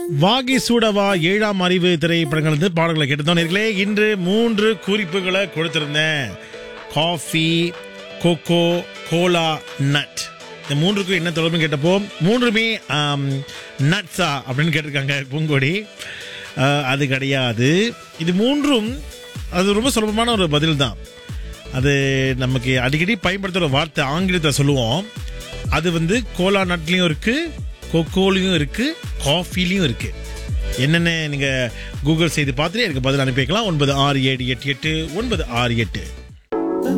வாகி சூடவா ஏழாம் அறிவு திரைப்படங்கள் இருந்து பாடல்களை கேட்டுதான் நேர்களே இன்று மூன்று குறிப்புகளை கொடுத்திருந்தேன் காஃபி கொக்கோ கோலா நட் இந்த மூன்றுக்கும் என்ன தொடர்புன்னு கேட்டப்போ மூன்றுமே நட்ஸா அப்படின்னு கேட்டிருக்காங்க பூங்கொடி ஆஹ், அது கிடையாது இது மூன்றும் அது ரொம்ப சுலபமான ஒரு பதில் தான் அது நமக்கு அடிக்கடி பயன்படுத்துகிற வார்த்தை ஆங்கிலத்தை சொல்லுவோம் அது வந்து கோலா நட்லேயும் இருக்குது கொக்கோலையும் இருக்குது காஃபிலையும் இருக்குது என்னென்ன நீங்கள் கூகுள் செய்து பார்த்துட்டு எனக்கு பதில் அனுப்பிக்கலாம் ஒன்பது ஆறு ஏழு எட்டு எட்டு ஒன்பது ஆறு எட்டு